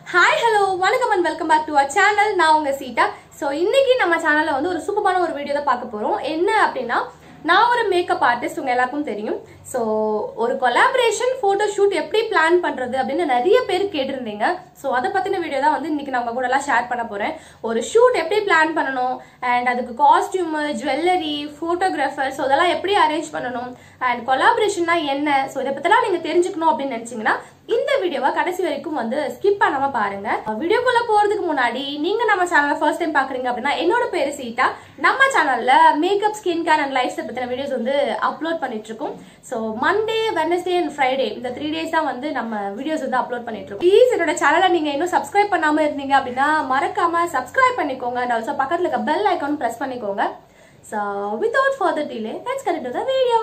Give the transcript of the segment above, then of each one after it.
hi hello வணக்கம் and welcome back to our channel நான் உங்க சீதா ஸோ இன்னைக்கு நம்ம சேனல்ல வந்து ஒரு சூப்பரான ஒரு வீடியோ தான் பார்க்க போறோம் என்ன அப்படின்னா நான் ஒரு மேக்கப் ஆர்டிஸ்ட் உங்க எல்லாருக்கும் தெரியும் ஸோ ஒரு கொலாபரேஷன் ஃபோட்டோ ஷூட் எப்படி பிளான் பண்றது அப்படின்னு நிறைய பேர் கேட்டிருந்தீங்க ஸோ அதை பத்தின வீடியோ தான் வந்து இன்னைக்கு நான் உங்க கூட எல்லாம் ஷேர் பண்ண போறேன் ஒரு ஷூட் எப்படி பிளான் பண்ணணும் அண்ட் அதுக்கு காஸ்டியூம் ஜுவல்லரி ஃபோட்டோகிராஃபர் ஸோ அதெல்லாம் எப்படி அரேஞ்ச் பண்ணணும் அண்ட் கொலாபரேஷன்னா என்ன ஸோ இதை பத்திலாம் நீங்க தெரிஞ்சுக்கணும் அப்படின்னு நினைச்சீங்கன்னா இந்த வீடியோவை கடைசி வரைக்கும் வந்து ஸ்கிப் பண்ணாம பாருங்க வீடியோக்குள்ள போறதுக்கு முன்னாடி நீங்க நம்ம சேனலை ஃபர்ஸ்ட் டைம் பாக்குறீங்க அப்படின்னா என்னோட பேரு சீதா நம்ம சேனல்ல makeup skin care and lifestyle பத்தின வீடியோஸ் வந்து அப்லோட் பண்ணிட்டு இருக்கோம் so Monday Wednesday and Friday இந்த த்ரீ டேஸ் தான் வந்து நம்ம வீடியோஸ் வந்து அப்லோட் பண்ணிட்டு இருக்கோம் ப்ளீஸ் என்னோட சேனலை நீங்க இன்னும் சப்ஸ்கிரைப் பண்ணாம இருந்தீங்க அப்படின்னா மறக்காம சப்ஸ்கிரைப் பண்ணிக்கோங்க அண்ட் ஆல்சோ பக்கத்துல இருக்க பெல் ஐக்கான் பிரஸ் பண்ணிக்கோங்க so without further delay let's get to the video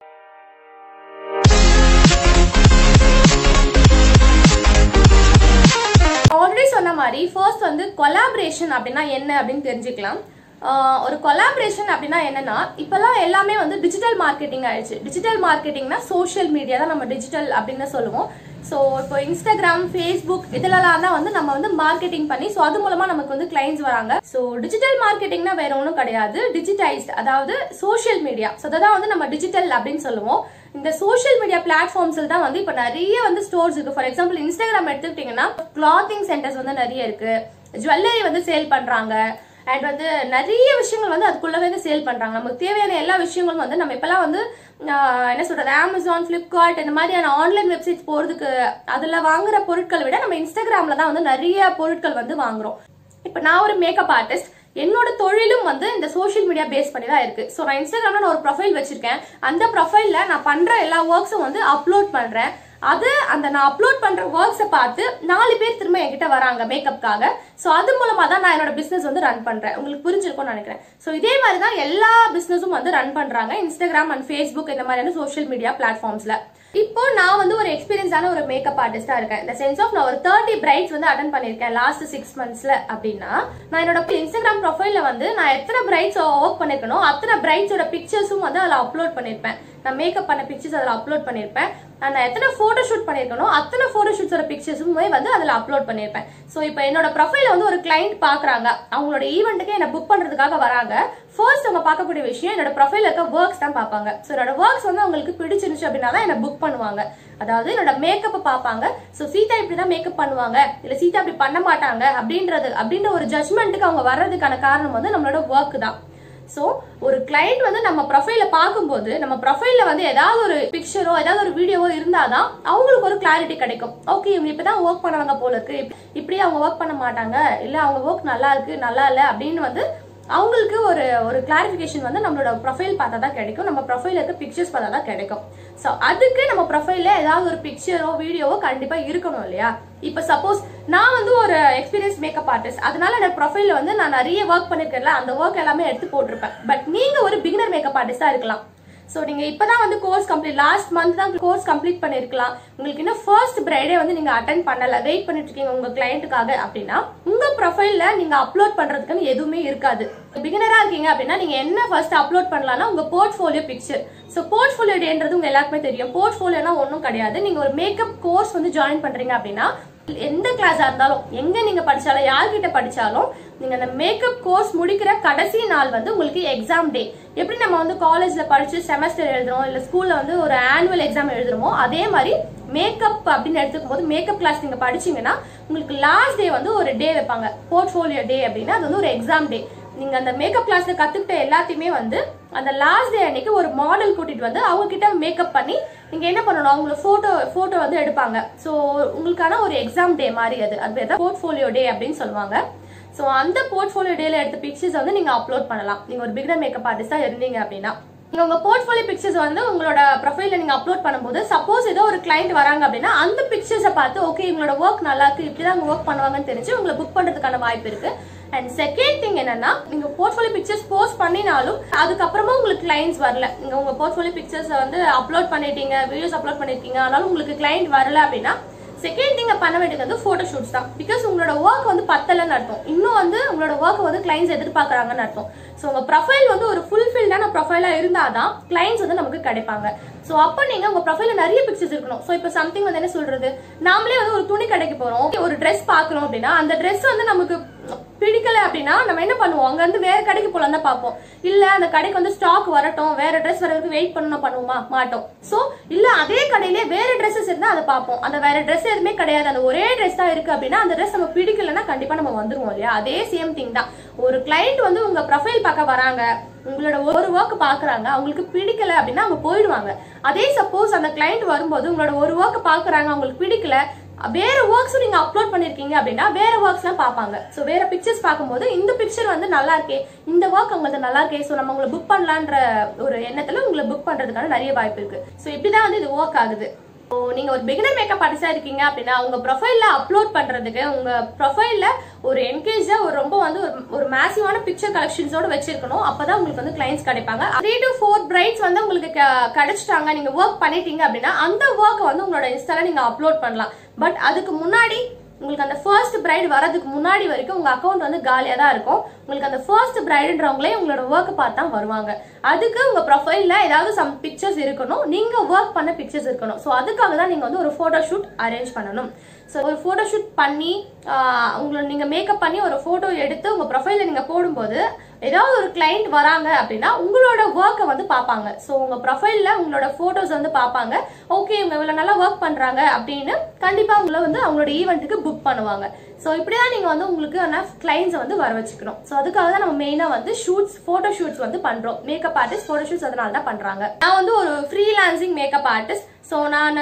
already சொன்ன மாதிரி ஃபர்ஸ்ட் வந்து கொலாபரேஷன் அப்படின்னா என்ன அப்படின்னு தெரிஞ்சுக்கலாம் ஆஹ் ஒரு கொலாபரேஷன் அப்படின்னா என்னன்னா இப்பெல்லாம் எல்லாமே வந்து டிஜிட்டல் மார்க்கெட்டிங் ஆயிடுச்சு டிஜிட்டல் மார்க்கெட்டிங்னா சோஷியல் மீடியா தான் நம்ம டிஜிட்டல் அப்படின்னு சொல்லுவோம் ஸோ இப்போ இன்ஸ்டாகிராம் ஃபேஸ்புக் இதுலலாம் தான் வந்து நம்ம வந்து மார்க்கெட்டிங் பண்ணி ஸோ அது மூலமா நமக்கு வந்து கிளைண்ட்ஸ் வராங்க ஸோ டிஜிட்டல் மார்க்கெட்டிங்னா வேற ஒன்றும் கிடையாது டிஜிட்டைஸ்ட் அதாவது சோஷியல் மீடியா ஸோ அதை தான் வந்து நம்ம டிஜிட்டல் அப்படின்னு சொல்லுவோம் இந்த சோஷியல் மீடியா பிளாட்ஃபார்ம்ஸ்ல தான் வந்து இப்போ நிறைய வந்து ஸ்டோர்ஸ் இருக்கு ஃபார் எக்ஸாம்பிள் இன்ஸ்டாகிராம் எடுத்துக்கிட்டீங்கன்னா கிளாத்திங் சென்டர்ஸ் வந்து நிறைய இருக்கு ஜுவல்லரி வந்து சேல் பண்றாங்க அண்ட் வந்து நிறைய விஷயங்கள் வந்து அதுக்குள்ளவே வந்து சேல் பண்றாங்க நமக்கு தேவையான எல்லா விஷயங்களும் வந்து நம்ம இப்பெல்லாம் வந்து ஆஹ், என்ன சொல்றது அமேசான் பிளிப்கார்ட் இந்த மாதிரியான ஆன்லைன் வெப்சைட்ஸ் போறதுக்கு அதுல வாங்குற பொருட்களை விட நம்ம இன்ஸ்டாகிராம்ல தான் வந்து நிறைய பொருட்கள் வந்து வாங்குறோம் இப்போ நான் ஒரு மேக்கப் ஆர்டிஸ்ட் என்னோட தொழிலும் வந்து இந்த சோஷியல் மீடியா பேஸ் பண்ணி தான் இருக்கு ஸோ நான் இன்ஸ்டாகிராம்ல நான் ஒரு ப்ரொஃபைல் வச்சிருக்கேன் அந்த ப்ரொஃபைல்ல நான் பண்ற எல்லா ஒர்க்ஸும் வந்து அப்லோட் பண்றேன் அது அந்த நான் அப்லோட் பண்ற ஒர்க்ஸை பார்த்து நாலு பேர் திரும்ப என்கிட்ட வராங்க மேக்கப்காக ஸோ அது மூலமா தான் நான் என்னோட பிசினஸ் வந்து ரன் பண்றேன் உங்களுக்கு புரிஞ்சிருக்கும்னு நினைக்கிறேன் ஸோ இதே மாதிரி தான் எல்லா பிசினஸும் வந்து ரன் பண்றாங்க இன்ஸ்டாகிராம் அண்ட் ஃபேஸ்புக் இந்த மாதிரியான சோஷியல் மீடியா பிளாட்ஃபார்ம்ஸ்ல இப்போ நான் வந்து ஒரு எக்ஸ்பீரியன்ஸான ஒரு மேக்கப் ஆர்டிஸ்டா இருக்கேன் இந்த சென்ஸ் ஆஃப் நான் ஒரு தேர்ட்டி பிரைட்ஸ் வந்து அட்டன் பண்ணிருக்கேன் லாஸ்ட் சிக்ஸ் மந்த்ஸ்ல அப்படின்னா நான் என்னோட இன்ஸ்டாகிராம் ப்ரொஃபைல்ல வந்து நான் எத்தனை பிரைட்ஸ் ஒர்க் பண்ணிருக்கனோ அத்தனை பிரைட்ஸோட பிக்சர்ஸும் வந்து அதில் அப்லோட் பண்ணிருப்பேன் நான் மேக்கப் பண்ண பிக்சர்ஸ் அதில் அப்லோட் பண்ணிருப்பேன் நான் எத்தனை போட்டோ ஷூட் பண்ணிருக்கனோ அத்தனை போட்டோ ஷூட்ஸோட பிக்சர்ஸுமே வந்து அதில் அப்லோட் பண்ணிருப்பேன் ஸோ இப்போ என்னோட ப்ரொஃபைல வந்து ஒரு கிளைண்ட் பாக்குறாங்க அவங்களோட ஈவெண்ட்டுக்கு என்ன புக் பண்றதுக்காக வராங்க ஃபர்ஸ்ட் அவங்க பார்க்கக்கூடிய விஷயம் என்னோட ப்ரொஃபைல இருக்க ஒர்க்ஸ் தான் பார்ப்பாங்க ஸோ என்னோட ஒர்க்ஸ் வந்து அவங்களுக்கு பிடிச்சிருந்துச்சு அப்படின்னா தான் என்ன புக் பண்ணுவாங்க அதாவது என்னோட மேக்கப்பை பார்ப்பாங்க ஸோ சீதா இப்படி தான் மேக்கப் பண்ணுவாங்க இல்லை சீதா இப்படி பண்ண மாட்டாங்க அப்படின்றது அப்படின்ற ஒரு ஜட்மெண்ட்டுக்கு அவங்க வர்றதுக்கான காரணம் வந்து நம்மளோட ஒர்க் தான் ஸோ ஒரு கிளைண்ட் வந்து நம்ம ப்ரொஃபைல பார்க்கும்போது நம்ம ப்ரொஃபைல்ல வந்து ஏதாவது ஒரு பிக்சரோ ஏதாவது ஒரு வீடியோவோ இருந்தாதான் அவங்களுக்கு ஒரு கிளாரிட்டி கிடைக்கும் ஓகே இவங்க இப்பதான் ஒர்க் பண்ணுவாங்க போல இருக்கு இப்- இப்படி அவங்க ஒர்க் பண்ண மாட்டாங்க இல்ல அவங்க ஒர்க் நல்லா இருக்கு நல்லா இல்ல அப்படின்னு வந்து அவங்களுக்கு ஒரு ஒரு கிளாரிஃபிகேஷன் வந்து நம்மளோட ப்ரொஃபைல் பார்த்தா தான் கிடைக்கும் நம்ம ப்ரொஃபைல இருக்க பிக்சர்ஸ் பார்த்தா தான் கிடைக்கும் ஸோ அதுக்கு நம்ம ப்ரொஃபைல்ல ஏதாவது ஒரு பிக்சரோ வீடியோவோ கண்டிப்பா இருக்கணும் இல்லையா இப்போ சப்போஸ் நான் வந்து ஒரு எக்ஸ்பீரியன்ஸ் மேக்கப் ஆர்டிஸ்ட் அதனால என்னோட ப்ரொஃபைல்ல வந்து நான் நிறைய ஒர்க் பண்ணிருக்கேன்ல அந்த ஒர்க் எல்லாமே எடுத்து போட்டிருப்பேன் பட் நீங்க ஒரு பிகினர் மேக்கப் ஆர்டிஸ்டா இருக்கலாம் ஸோ நீங்க இப்பதான் வந்து கோர்ஸ் கம்ப்ளீட் லாஸ்ட் மந்த் தான் கோர்ஸ் கம்ப்ளீட் பண்ணிருக்கலாம் உங்களுக்கு இன்னும் ஃபர்ஸ்ட் பிரைடே வந்து நீங்க அட்டன் பண்ணல வெயிட் பண்ணிட்டு இருக்கீங்க உங்க கிளைண்ட்டுக்காக அப்படின்னா உங்க ப்ரொஃபைல்ல நீங்க அப்லோட் பண்றதுக்குன்னு எதுவுமே இருக்காது பிகினரா இருக்கீங்க அப்படின்னா நீங்க என்ன ஃபர்ஸ்ட் அப்லோட் பண்ணலாம்னா உங்க போர்ட்ஃபோலியோ பிக்சர் ஸோ போர்ட்ஃபோலியோ டேன்றது உங்க எல்லாருக்குமே தெரியும் போர்ட்ஃபோலியோனா ஒன்றும் கிடையாது நீங்க ஒரு மேக்கப் கோர்ஸ் வந்து ஜாயின் பண்றீங்க அப்படின்னா எந்த கிளாஸா இருந்தாலும் எங்க நீங்க படிச்சாலும் யார்கிட்ட படிச்சாலும் நீங்க அந்த மேக்கப் கோர்ஸ் முடிக்கிற கடைசி நாள் வந்து உங்களுக்கு எக்ஸாம் டே எப்படி நம்ம வந்து காலேஜ்ல படிச்சு செமஸ்டர் எழுதுறோம் இல்ல ஸ்கூல்ல வந்து ஒரு ஆனுவல் எக்ஸாம் எழுதுறோமோ அதே மாதிரி மேக்கப் அப்படின்னு எடுத்துக்கும் போது மேக்கப் கிளாஸ் நீங்க படிச்சீங்கன்னா உங்களுக்கு லாஸ்ட் டே வந்து ஒரு டே வைப்பாங்க போர்ட்ஃபோலியோ டே அப்படின்னா அது வந்து ஒரு எக்ஸாம் டே நீங்க அந்த மேக்கப் கிளாஸ்ல கத்துக்கிட்ட எல்லாத்தையுமே வந்து அந்த லாஸ்ட் டே அன்னைக்கு ஒரு மாடல் கூட்டிட்டு வந்து அவங்க கிட்ட மேக்கப் பண்ணி நீங்க என்ன பண்ணணும் அவங்கள போட்டோ போட்டோ வந்து எடுப்பாங்க சோ உங்களுக்கான ஒரு எக்ஸாம் டே மாதிரி அது அது பேர் தான் போர்ட்ஃபோலியோ டே அப்படின்னு சொல்லுவாங்க சோ அந்த போர்ட்ஃபோலியோ டேல எடுத்த பிக்சர்ஸ் வந்து நீங்க அப்லோட் பண்ணலாம் நீங்க ஒரு பிகினர் மேக்கப் ஆர்டிஸ்டா இருந்தீங்க அப்படின்னா நீங்க உங்க போர்ட்ஃபோலியோ பிக்சர்ஸ் வந்து உங்களோட ப்ரொஃபைல்ல நீங்க அப்லோட் பண்ணும்போது சப்போஸ் ஏதோ ஒரு கிளைண்ட் வராங்க அப்படின்னா அந்த பிக்சர்ஸை பார்த்து ஓகே இவங்களோட ஒர்க் நல்லா இருக்கு இப்படிதான் ஒர்க் பண்ணுவாங்கன்னு தெரிஞ்சு உங்களை புக் பண்றதுக்கான வாய்ப்பு இருக்கு அண்ட் செகண்ட் திங் என்னன்னா நீங்க போர்ட்ஃபோலியோ பிக்சர்ஸ் போஸ்ட் பண்ணினாலும் அதுக்கப்புறமா உங்களுக்கு கிளைண்ட்ஸ் வரல நீங்க உங்க போர்ட்ஃபோலியோ பிக்சர்ஸ் வந்து அப்லோட் பண்ணிட்டீங்க வீடியோஸ் அப்லோட் பண்ணிருக்கீங்க ஆனாலும் உங்களுக்கு கிளைண்ட் வரல அப்படின்னா செகண்ட் திங் பண்ண வேண்டியது வந்து போட்டோ ஷூட்ஸ் தான் பிகாஸ் உங்களோட ஒர்க் வந்து பத்தலன்னு அர்த்தம் இன்னும் வந்து உங்களோட ஒர்க் வந்து கிளைண்ட்ஸ் எதிர்பார்க்கறாங்கன்னு அர்த்தம் ஸோ உங்க ப்ரொஃபைல் வந்து ஒரு ஃபுல்ஃபில்டான ப்ரொஃபைலா இருந்தாதான் கிளைண்ட்ஸ் வந்து நமக்கு கிடைப்பாங்க ஸோ அப்போ நீங்க உங்க ப்ரொஃபைல நிறைய பிக்சர்ஸ் இருக்கணும் ஸோ இப்போ சம்திங் வந்து என்ன சொல்றது நாமளே வந்து ஒரு துணி கடைக்கு போறோம் ஒரு ட்ரெஸ் பார்க்கறோம் அப்படின்னா அந்த ட்ரெஸ் வந்து நமக்கு பிடிக்கல அப்படின்னா நம்ம என்ன பண்ணுவோம் அங்க இருந்து வேற கடைக்கு போலாம் தான் பார்ப்போம் இல்ல அந்த கடைக்கு வந்து ஸ்டாக் வரட்டும் வேற ட்ரெஸ் வர வரைக்கும் வெயிட் பண்ணணும் பண்ணுவோமா மாட்டோம் சோ இல்ல அதே கடையிலே வேற ட்ரெஸ்ஸஸ் இருந்தா அதை பார்ப்போம் அந்த வேற ட்ரெஸ் எதுவுமே கிடையாது அந்த ஒரே ட்ரெஸ் தான் இருக்கு அப்படின்னா அந்த ட்ரெஸ் நம்ம பிடிக்கலன்னா கண்டிப்பா நம்ம வந்துருவோம் இல்லையா அதே சேம் திங் தான் ஒரு கிளைண்ட் வந்து உங்க ப்ரொஃபைல் பார்க்க வராங்க உங்களோட ஒரு ஒர்க் பாக்குறாங்க அவங்களுக்கு பிடிக்கல அப்படின்னா அவங்க போயிடுவாங்க அதே சப்போஸ் அந்த கிளைண்ட் வரும்போது உங்களோட ஒரு ஒர்க் பாக்குறாங்க அவங்களுக்கு பிடிக்கல வேற ஒர்க்ஸும் நீங்க அப்லோட் பண்ணிருக்கீங்க அப்படின்னா வேற ஒர்க்ஸ் எல்லாம் பார்ப்பாங்க சோ வேற பிக்சர்ஸ் பார்க்கும்போது இந்த பிக்சர் வந்து நல்லா இருக்கே இந்த ஒர்க் உங்களுக்கு நல்லா இருக்கே சோ நம்ம உங்களை புக் பண்ணலான்ற ஒரு எண்ணத்துல உங்களை புக் பண்றதுக்கான நிறைய வாய்ப்பு இருக்கு சோ இப்படிதான் வந்து இது ஒர்க் ஆகுது இப்போ நீங்க ஒரு பிகினர் மேக்கப் ஆர்டிஸ்டா இருக்கீங்க அப்படின்னா உங்க ப்ரொஃபைல்ல அப்லோட் பண்றதுக்கு உங்க ப்ரொஃபைல்ல ஒரு என்கேஜா ஒரு ரொம்ப வந்து ஒரு ஒரு மேசிவான பிக்சர் கலெக்ஷன்ஸோட வச்சிருக்கணும் அப்பதான் உங்களுக்கு வந்து கிளைண்ட்ஸ் கிடைப்பாங்க த்ரீ டு ஃபோர் பிரைட்ஸ் வந்து உங்களுக்கு க- கிடைச்சிட்டாங்க நீங்க ஒர்க் பண்ணிட்டீங்க அப்படின்னா அந்த ஒர்க் வந்து உங்களோட இன்ஸ்டால நீங்க அப்லோட் பண்ணலாம் பட் அதுக்கு முன்னாடி உங்களுக்கு அந்த ஃபர்ஸ்ட் பிரைட் வரதுக்கு முன்னாடி வரைக்கும் உங்க அக்கௌண்ட் வந்து காலியா தான் இருக்கும் உங்களுக்கு அந்த ஃபர்ஸ்ட் பிரைடுன்றவங்களே உங்களோட ஒர்க் பார்த்து தான் வருவாங்க அதுக்கு உங்க ப்ரொஃபைல்ல ஏதாவது சம் பிக்சர்ஸ் இருக்கணும் நீங்க ஒர்க் பண்ண பிக்சர்ஸ் இருக்கணும் ஸோ அதுக்காக தான் நீங்க வந்து ஒரு போட்டோ ஷூட் அரேஞ்ச் பண்ணணும் ஸோ ஒரு போட்டோ ஷூட் பண்ணி ஆஹ், உங்களை நீங்க மேக்கப் பண்ணி ஒரு போட்டோ எடுத்து உங்க ப்ரொஃபைல்ல நீங்க போடும்போது ஏதாவது ஒரு கிளைண்ட் வராங்க அப்படின்னா உங்களோட ஒர்க்கை வந்து பார்ப்பாங்க ஸோ உங்க ப்ரொஃபைல்ல உங்களோட போட்டோஸ் வந்து பார்ப்பாங்க ஓகே இவங்க இவ்வளவு நல்லா ஒர்க் பண்றாங்க அப்படின்னு கண்டிப்பா உங்களை வந்து அவங்களோட ஈவெண்ட்டுக்கு புக் பண்ணுவாங்க ஸோ இப்படிதான் நீங்க வந்து உங்களுக்கு கிளைண்ட்ஸை வந்து வர வச்சுக்கணும் ஸோ அதுக்காக தான் நம்ம மெயினா வந்து ஷூட்ஸ் போட்டோ ஷூட்ஸ் வந்து பண்றோம் மேக்கப் ஆர்டிஸ்ட் போட்டோ ஷூட்ஸ் அதனால தான் பண்றாங்க நான் வந்து ஒரு ஃப்ரீலான்சிங் மேக்கப் ஆர்டிஸ்ட் ஸோ நான்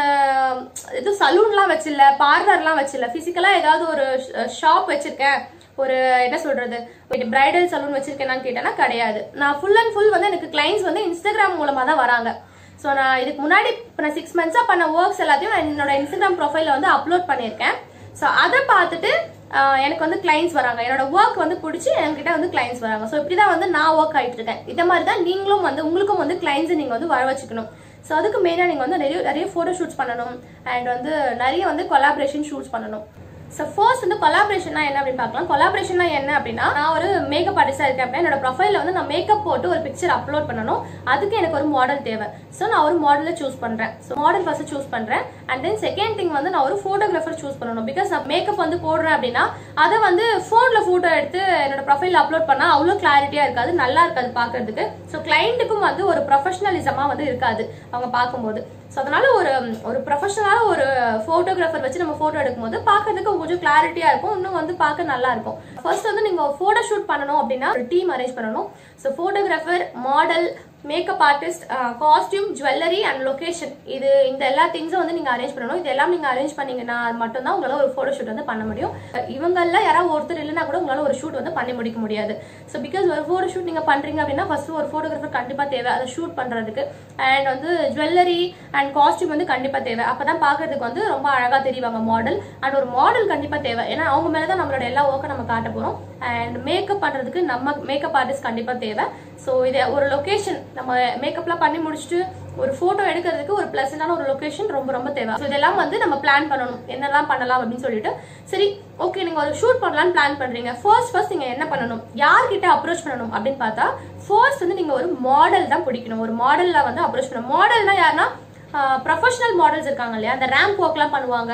இது சலூன்லாம் வச்சில்ல பார்லர்லாம் வச்சில்ல பிசிக்கலா ஏதாவது ஒரு ஷாப் வச்சிருக்கேன் ஒரு என்ன சொல்றது பிரைடல் சலூன் வச்சிருக்கேனான்னு கேட்டேன்னா கிடையாது நான் ஃபுல் அண்ட் ஃபுல் வந்து எனக்கு கிளைண்ட்ஸ் வந்து இன்ஸ்டாகிராம் மூலமா தான் வராங்க ஸோ நான் இதுக்கு முன்னாடி இப்போ நான் சிக்ஸ் மந்த்ஸாக பண்ண ஒர்க்ஸ் எல்லாத்தையும் நான் என்னோட இன்ஸ்டாகிராம் ப்ரொஃபைல வந்து அப்லோட் பண்ணியிருக்கேன் ஸோ அதை பார்த்துட்டு ஆஹ், எனக்கு வந்து கிளைண்ட்ஸ் வராங்க என்னோட ஒர்க் வந்து பிடிச்சி என்கிட்ட வந்து கிளைண்ட்ஸ் வராங்க ஸோ இப்படி தான் வந்து நான் ஒர்க் ஆயிட்டு இருக்கேன் இதை மாதிரி தான் நீங்களும் வந்து உங்களுக்கும் வந்து கிளைண்ட்ஸ் நீங்கள் வந்து வர வச்சுக்கணும் ஸோ அதுக்கு மெயினாக நீங்கள் வந்து நிறைய நிறைய ஃபோட்டோ ஷூட்ஸ் பண்ணணும் அண்ட் வந்து நிறைய வந்து கொலாபரேஷன் ஷூட்ஸ் பண்ணணும் ஸோ ஃபர்ஸ்ட் வந்து கொலாபரேஷன்னா என்ன அப்படின்னு பார்க்கலாம் கொலாபரேஷன்னா என்ன அப்படின்னா நான் ஒரு மேக்கப் ஆர்டிஸ்டா இருக்கேன் அப்படின்னா என்னோட ப்ரொஃபைல வந்து நான் மேக்கப் போட்டு ஒரு பிக்சர் அப்லோட் பண்ணணும் அதுக்கு எனக்கு ஒரு மாடல் தேவை ஸோ நான் ஒரு மாடலை சூஸ் பண்றேன் ஸோ மாடல் ஃபர்ஸ்ட் சூஸ் பண்றேன் அண்ட் தென் செகண்ட் திங் வந்து நான் ஒரு ஃபோட்டோகிராஃபர் சூஸ் பண்ணணும் பிகாஸ் நான் மேக்கப் வந்து போடுறேன் அப்படின்னா அதை வந்து ஃபோன்ல ஃபோட்டோ எடுத்து என்னோட ப்ரொஃபைல் அப்லோட் பண்ணா அவ்வளோ கிளாரிட்டியா இருக்காது நல்லா இருக்காது பார்க்கிறதுக்கு ஸோ கிளைண்ட்டுக்கும் வந்து ஒரு ப்ரொஃபஷனலிசமா வந்து இருக்காது அவங்க பார்க்கும்போது ஸோ அதனால ஒரு ஒரு ப்ரொஃபஷனலான ஒரு ஃபோட்டோகிராஃபர் வச்சு நம்ம ஃபோட்டோ எடுக்கும்போது பார்க்கறதுக்கு கொஞ்சம் கிளாரிட்டியா இருக்கும் இன்னும் வந்து பார்க்க நல்லா இருக்கும் ஃபர்ஸ்ட் வந்து நீங்க ஃபோட்டோ ஷூட் பண்ணணும் அப்படின்னா ஒரு டீம் அரேஞ்ச் பண்ணணும் so photographer model makeup artist costume jewellery and location இது இந்த எல்லா திங்ஸும் வந்து நீங்க அரேஞ்ச் பண்ணணும் இது எல்லாம் நீங்க அரேஞ்ச் பண்ணீங்கன்னா மட்டும்தான் உங்களால ஒரு ஃபோட்டோ ஷூட் வந்து பண்ண முடியும் இவங்கள யாராவது ஒருத்தர் இல்லைன்னா கூட உங்களால ஒரு ஷூட் வந்து பண்ணி முடிக்க முடியாது ஸோ பிகாஸ் ஒரு ஃபோட்டோ ஷூட் நீங்க பண்றீங்க அப்படின்னா ஃபர்ஸ்ட் ஒரு ஃபோட்டோகிராஃபர் கண்டிப்பா தேவை அதை ஷூட் பண்றதுக்கு அண்ட் வந்து ஜுவல்லரி அண்ட் காஸ்டியூம் வந்து கண்டிப்பா தேவை அப்பதான் பாக்குறதுக்கு வந்து ரொம்ப அழகா தெரிவாங்க மாடல் அண்ட் ஒரு மாடல் கண்டிப்பா தேவை ஏன்னா அவங்க மேலதான் நம்மளோட எல்லா ஒர்க்கும் நம்ம காட்ட போறோம் அண்ட் மேக்கப் பண்றதுக்கு நம்ம மேக்கப் ஆர்டிஸ்ட் கண்டிப்பா தேவை ஸோ இது ஒரு லொகேஷன் நம்ம மேக்கப்லாம் பண்ணி முடிச்சுட்டு ஒரு போட்டோ எடுக்கிறதுக்கு ஒரு பிளசண்டான ஒரு லொகேஷன் ரொம்ப ரொம்ப தேவை ஸோ இதெல்லாம் வந்து நம்ம பிளான் பண்ணணும் என்னெல்லாம் பண்ணலாம் அப்படின்னு சொல்லிட்டு சரி ஓகே நீங்க ஒரு ஷூட் பண்ணலாம்னு பிளான் பண்றீங்க ஃபர்ஸ்ட் ஃபர்ஸ்ட் நீங்க என்ன பண்ணணும் யார்கிட்ட அப்ரோச் பண்ணணும் அப்படின்னு பார்த்தா ஃபர்ஸ்ட் வந்து நீங்க ஒரு மாடல் தான் பிடிக்கணும் ஒரு மாடல்ல வந்து அப்ரோச் பண்ணணும் மாடல்னா யாருன்னா ப்ரொஃபஷனல் மாடல்ஸ் இருக்காங்க இல்லையா அந்த ரேம்ப் ஒர்க்லாம் பண்ணுவாங்க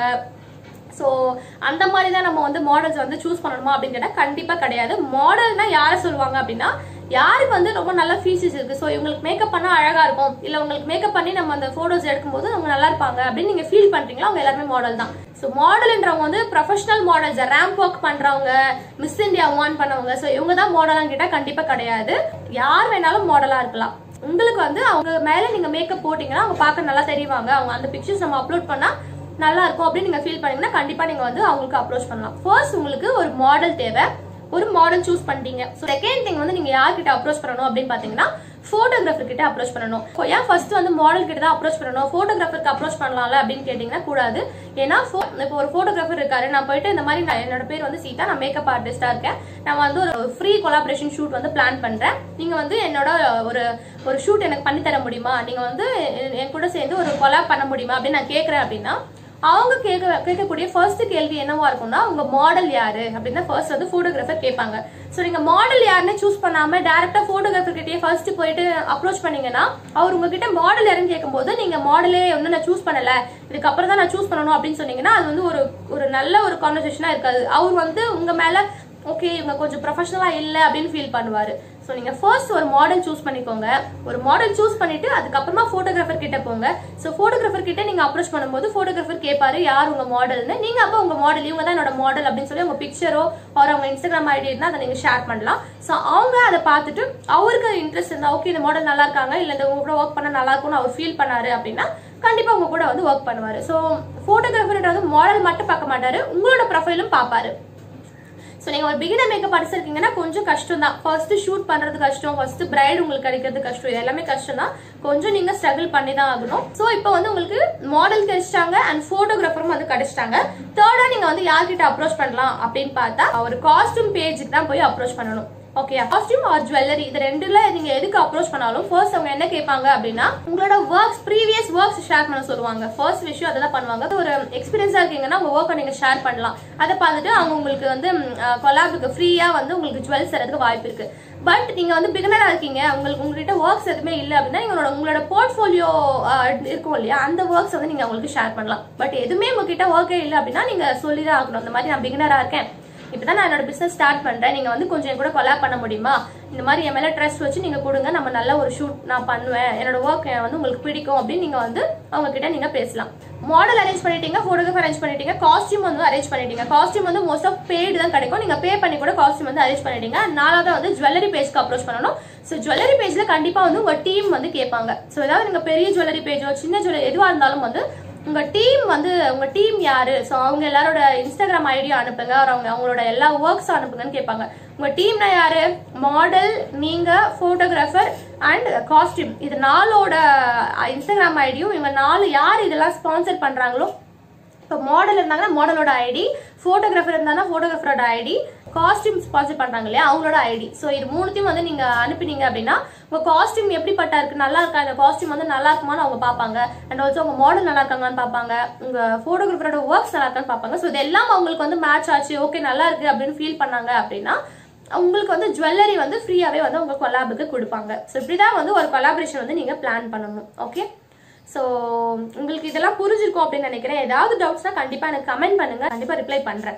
ஸோ அந்த மாதிரி தான் நம்ம வந்து மாடல்ஸ் வந்து சூஸ் பண்ணணுமா அப்படின்னு கேட்டால் கண்டிப்பாக கிடையாது மாடல்னா யாரை சொல்லுவாங்க அப்படின்னா யாருக்கு வந்து ரொம்ப நல்ல ஃபீச்சர்ஸ் இருக்கு ஸோ இவங்களுக்கு மேக்கப் பண்ணா அழகா இருக்கும் இல்ல உங்களுக்கு மேக்கப் பண்ணி நம்ம அந்த போட்டோஸ் எடுக்கும்போது அவங்க நல்லா இருப்பாங்க அப்படின்னு நீங்க ஃபீல் பண்றீங்களா அவங்க எல்லாருமே மாடல் தான் ஸோ மாடல்ன்றவங்க வந்து ப்ரொஃபஷனல் மாடல்ஸ் ரேம்ப் ஒர்க் பண்றவங்க மிஸ் இந்தியா வான் பண்ணவங்க ஸோ இவங்க தான் மாடலான்னு கேட்டா கண்டிப்பா கிடையாது யார் வேணாலும் மாடலா இருக்கலாம் உங்களுக்கு வந்து அவங்க மேல நீங்க மேக்கப் போட்டீங்கன்னா அவங்க பார்க்க நல்லா தெரிவாங்க அவங்க அந்த பிக்சர்ஸ் நம்ம அப்லோட் பண்ணா நல்லா இருக்கும் அப்படின்னு நீங்க ஃபீல் பண்ணீங்கன்னா கண்டிப்பா நீங்க வந்து அவங்களுக்கு அப்ரோச் பண்ணலாம் ஃபர்ஸ்ட் உங்களுக்கு ஒரு மாடல் தேவை ஒரு மாடல் சூஸ் பண்ணிட்டீங்க செகண்ட் திங் வந்து நீங்க யார்கிட்ட அப்ரோச் பண்ணணும் அப்படின்னு பாத்தீங்கன்னா போட்டோகிராஃபர் கிட்ட அப்ரோச் பண்ணணும் இப்போ ஏன் ஃபர்ஸ்ட் வந்து மாடல் கிட்ட தான் அப்ரோச் பண்ணணும் போட்டோகிராஃபருக்கு அப்ரோச் பண்ணலாம்ல அப்படின்னு கேட்டீங்கன்னா கூடாது ஏன்னா pho- இப்போ ஒரு போட்டோகிராஃபர் இருக்காரு நான் போயிட்டு இந்த மாதிரி நான் என்னோட பேர் வந்து சீதா நான் மேக்கப் ஆர்டிஸ்டா இருக்கேன் நான் வந்து ஒரு ஃப்ரீ கொலாபரேஷன் ஷூட் வந்து பிளான் பண்றேன் நீங்க வந்து என்னோட ஒரு ஒரு ஷூட் எனக்கு பண்ணி தர முடியுமா நீங்க வந்து என் என் கூட சேர்ந்து ஒரு கொலாப் பண்ண முடியுமா அப்படின்னு நான் கேக்குறேன் அப்படின்னா அவங்க கேட்க கேட்கக்கூடிய ஃபர்ஸ்ட் கேள்வி என்னவா இருக்கும்னா உங்க மாடல் யாரு அப்படின்னு ஃபர்ஸ்ட் வந்து போட்டோகிராஃபர் கேட்பாங்க ஸோ நீங்க மாடல் யாருன்னு சூஸ் பண்ணாம டேரக்டா போட்டோகிராஃபர் கிட்டே ஃபர்ஸ்ட் போயிட்டு அப்ரோச் பண்ணீங்கன்னா அவர் உங்ககிட்ட மாடல் யாருன்னு கேட்கும்போது நீங்க மாடலே ஒன்றும் நான் சூஸ் பண்ணல இதுக்கப்புறம் தான் நான் சூஸ் பண்ணணும் அப்படின்னு சொன்னீங்கன்னா அது வந்து ஒரு ஒரு நல்ல ஒரு கான்வர்சேஷனா இருக்காது அவர் வந்து உங்க மேல ஓகே இவங்க கொஞ்சம் ப்ரொஃபஷனலா இல்ல அப்படின்னு ஃபீல் பண்ணுவாரு ஸோ நீங்க ஃபர்ஸ்ட் ஒரு மாடல் சூஸ் பண்ணிக்கோங்க ஒரு மாடல் சூஸ் பண்ணிட்டு அதுக்கப்புறமா போட்டோகிராஃபர் கிட்ட போங்க ஸோ போட்டோகிராஃபர் கிட்ட நீங்க அப்ரோச் பண்ணும்போது போட்டோகிராஃபர் கேட்பாரு யார் உங்க மாடல்னு நீங்க அப்போ உங்க மாடல் இவங்க தான் என்னோட மாடல் அப்படின்னு சொல்லி உங்க பிக்சரோ ஒரு அவங்க இன்ஸ்டாகிராம் ஐடி இருந்தா அதை நீங்க ஷேர் பண்ணலாம் ஸோ அவங்க அதை பார்த்துட்டு அவருக்கு இன்ட்ரெஸ்ட் இருந்தா ஓகே இந்த மாடல் நல்லா இருக்காங்க இல்ல இந்த உங்க கூட ஒர்க் பண்ண நல்லா இருக்கும்னு அவர் ஃபீல் பண்ணாரு அப்படின்னா கண்டிப்பா உங்க கூட வந்து ஒர்க் பண்ணுவாரு ஸோ போட்டோகிராஃபர்ன்றது மாடல் மட்டும் பார்க்க மாட்டாரு உங்களோட ப்ரொஃபைலும் பார்ப்பாரு ஸோ நீங்கள் ஒரு பிகினர் மேக்கப் ஆர்டிஸ்ட் இருக்கீங்கன்னா கொஞ்சம் கஷ்டம் தான் ஃபர்ஸ்ட் ஷூட் பண்ணுறது கஷ்டம் ஃபர்ஸ்ட் பிரைட் உங்களுக்கு கிடைக்கிறது கஷ்டம் இது எல்லாமே கஷ்டம் தான் கொஞ்சம் நீங்கள் ஸ்ட்ரகிள் பண்ணி தான் ஆகணும் ஸோ இப்போ வந்து உங்களுக்கு மாடல் கிடைச்சிட்டாங்க அண்ட் ஃபோட்டோகிராஃபரும் வந்து கிடைச்சிட்டாங்க தேர்டா நீங்கள் வந்து யார்கிட்ட அப்ரோச் பண்ணலாம் அப்படின்னு பார்த்தா ஒரு காஸ்டியூம் பேஜுக்கு தான் போய் அப்ரோச் பண்ணணும் ஓகே காஸ்டியூம் ஆர் ஜுவல்லரி இது ரெண்டுல நீங்க எதுக்கு அப்ரோச் பண்ணாலும் ஃபர்ஸ்ட் அவங்க என்ன கேட்பாங்க அப்படின்னா உங்களோட ஒர்க்ஸ் ப்ரீவியஸ் ஒர்க்ஸ் ஷேர் பண்ண சொல்லுவாங்க ஃபர்ஸ்ட் விஷயம் அதெல்லாம் பண்ணுவாங்க ஒரு எக்ஸ்பீரியன்ஸா இருக்கீங்கன்னா உங்க ஒர்க்கை நீங்க ஷேர் பண்ணலாம் அதை பார்த்துட்டு அவங்க உங்களுக்கு வந்து கொலாபுக்கு ஃப்ரீயா வந்து உங்களுக்கு ஜுவல்ஸ் தரதுக்கு வாய்ப்பு இருக்கு பட் நீங்க வந்து பிகினரா இருக்கீங்க உங்களுக்கு உங்ககிட்ட ஒர்க்ஸ் எதுவுமே இல்லை அப்படின்னா நீங்களோட உங்களோட போர்ட்ஃபோலியோ இருக்கும் இல்லையா அந்த ஒர்க்ஸ் வந்து நீங்க உங்களுக்கு ஷேர் பண்ணலாம் பட் எதுவுமே உங்ககிட்ட ஒர்க்கே இல்லை அப்படின்னா நீங்க சொல்லிதான் ஆகணும் இந்த மாதிரி நான் பிகினரா இருக்கேன் இப்பதான் நான் என்னோட பிசினஸ் ஸ்டார்ட் பண்றேன் நீங்க வந்து கொஞ்சம் என் கூட கொலாப் பண்ண முடியுமா இந்த மாதிரி என் மேல ட்ரஸ்ட் வச்சு நீங்க கொடுங்க நம்ம நல்ல ஒரு ஷூட் நான் பண்ணுவேன் என்னோட ஒர்க் வந்து உங்களுக்கு பிடிக்கும் அப்படின்னு நீங்க வந்து அவங்க கிட்ட நீங்க பேசலாம் மாடல் அரேஞ்ச் பண்ணிட்டீங்க போட்டோகிராஃப் அரேஞ்ச் பண்ணிட்டீங்க காஸ்டியூம் வந்து அரேஞ்ச் பண்ணிட்டீங்க காஸ்டியூம் வந்து மோஸ்ட் ஆஃப் பெய்டு தான் கிடைக்கும் நீங்க பே பண்ணி கூட காஸ்டியூம் வந்து அரேஞ்ச் பண்ணிட்டீங்க நாலாவது வந்து ஜுவல்லரி பேஜ்க்கு அப்ரோச் பண்ணணும் ஸோ ஜுவல்லரி பேஜ்ல கண்டிப்பா வந்து உங்க டீம் வந்து கேட்பாங்க ஸோ ஏதாவது நீங்க பெரிய ஜுவல்லரி பேஜோ சின்ன ஜுவல்லரி எதுவா இருந்தாலும் வந்து உங்க டீம் வந்து உங்க டீம் யாரு ஸோ அவங்க எல்லாரோட இன்ஸ்டாகிராம் ஐடியும் அனுப்புங்க or அவங்க அவங்களோட எல்லா ஒர்க்ஸ் அனுப்புங்கன்னு கேட்பாங்க உங்க டீம்னா யாரு மாடல் நீங்க போட்டோகிராஃபர் அண்ட் காஸ்டியூம் இது நாலோட இன்ஸ்டாகிராம் ஐடியும் இவங்க நாலு யார் இதெல்லாம் ஸ்பான்சர் பண்றாங்களோ இப்போ மாடல் இருந்தாங்கன்னா மாடலோட ஐடி ஃபோட்டோகிராஃபர் இருந்தாங்கன்னா ஃபோட்டோகிராஃபரோட ஐடி காஸ்டியூம் ஸ்பான்சர் பண்றாங்க இல்லையா அவங்களோட ஐடி ஸோ இது மூணுத்தையும் வந்து நீங்க அனுப்பினீங்க அப்படின்னா உங்க காஸ்டியூம் எப்படிப்பட்டா இருக்கு நல்லா இருக்கா இந்த காஸ்டியூம் வந்து நல்லா இருக்குமான்னு அவங்க பார்ப்பாங்க அண்ட் ஆல்சோ உங்க மாடல் நல்லா இருக்காங்கன்னு பார்ப்பாங்க உங்க ஃபோட்டோகிராஃபரோட ஒர்க்ஸ் நல்லா இருக்கான்னு பார்ப்பாங்க ஸோ இதெல்லாம் அவங்களுக்கு வந்து மேட்ச் ஆச்சு ஓகே நல்லா இருக்கு அப்படின்னு ஃபீல் பண்ணாங்க அப்படின்னா உங்களுக்கு வந்து ஜுவல்லரி வந்து ஃப்ரீயாவே வந்து உங்க கொலாபுக்கு கொடுப்பாங்க ஸோ இப்படிதான் வந்து ஒரு கொலாபரேஷன் வந்து நீங்க பிளான் பண்ணணும் ஓகே ஸோ உங்களுக்கு இதெல்லாம் புரிஞ்சிருக்கும் அப்படின்னு நினைக்கிறேன் ஏதாவது டவுட்ஸ்னா கண்டிப்பா எனக்கு கமெண்ட் பண்ணுங்க கண்டிப்பா ரிப்ளை பண்றேன்